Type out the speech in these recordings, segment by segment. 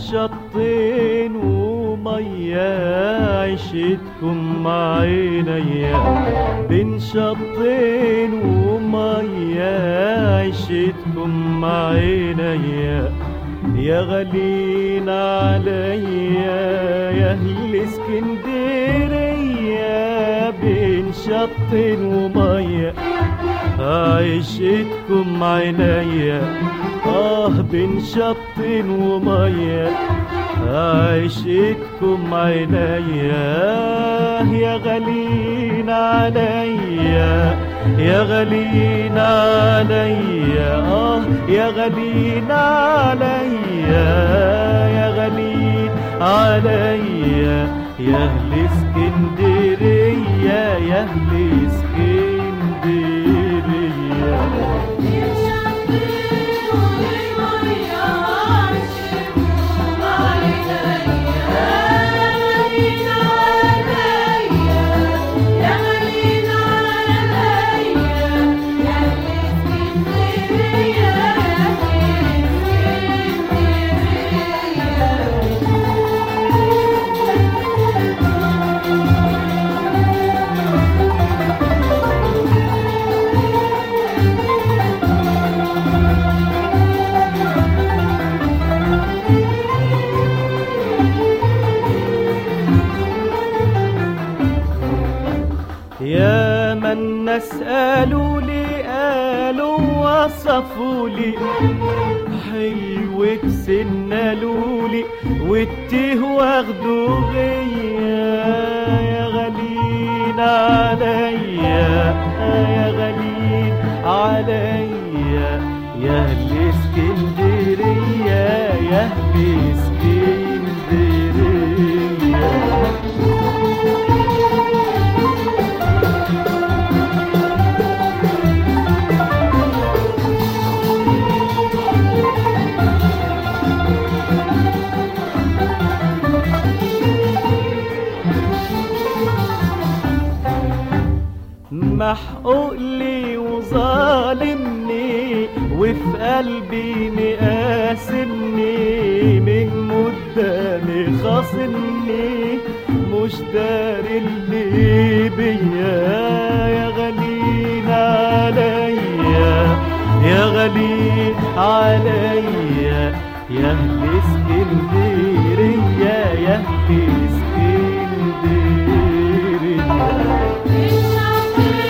شطين ومية عشتكم مع عينيا بين شطين ومية عشتكم مع عينيا يا غالين عليا يا اهل اسكندريه بين شط وميه عيشتكم عينيا اه بين شط وميه عيشتكم عينيا يا غالين عليا يا غالين عليا اه يا غالين عليا يا غالين عليا يا اهل اسكندريه يا اهل اسكندريه يا من الناس قالوا لي قالوا وصفوا لي حلوك سنالوا لي والتيه واخدوا غيا يا غالين عليا يا غالين عليا يا اهل اسكندريه يا اهل اسكندريه محقوق لي وظالمني وفي قلبي مقاسمني من قدامي خاصمني مش داري اللي بيا يا غالين عليا يا غالين عليا يا اهل اسكندريه يا اهل اسكندريه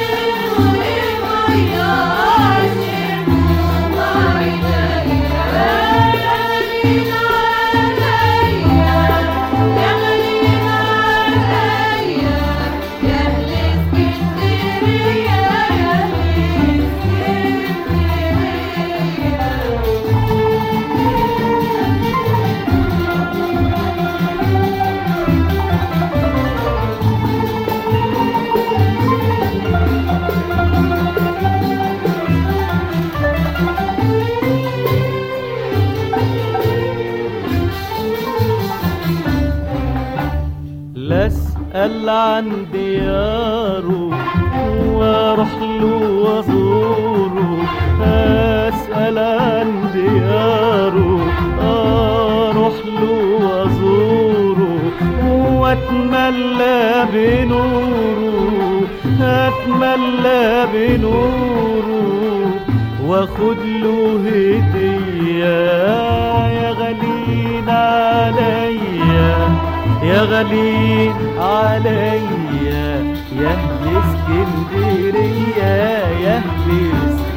لا اسال عن دياره واروح له وازوره اسال عن دياره اروح له وازوره واتملى بنوره اتملى بنوره واخد له هديه يا غالين عليا يا غالين عليا يا اهل اسكندريه يا اهل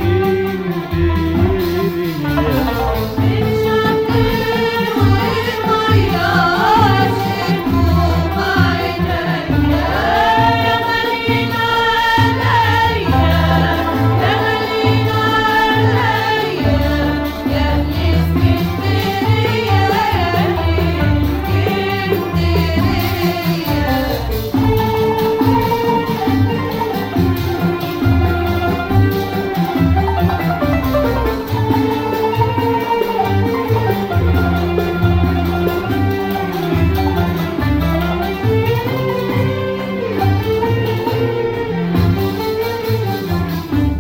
اسكندريه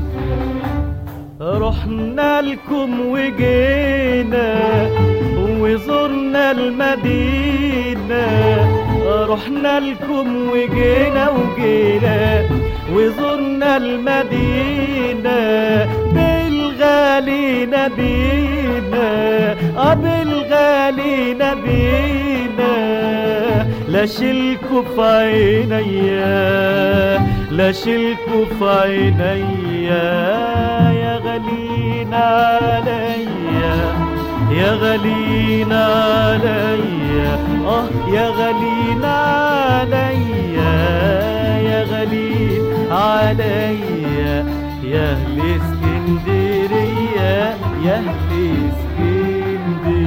رحنا لكم وجينا وزرنا المدينة رحنا لكم وجينا وجينا وزرنا المدينة بالغالي نبينا اه بالغالي نبينا لا شلكوا في عينيا لا شلكوا في عينيا يا غالين عليا يا غالين عليا اه يا غالين عليا يا غالين عليا يا اهل اسكندريه يا اهل اسكندريه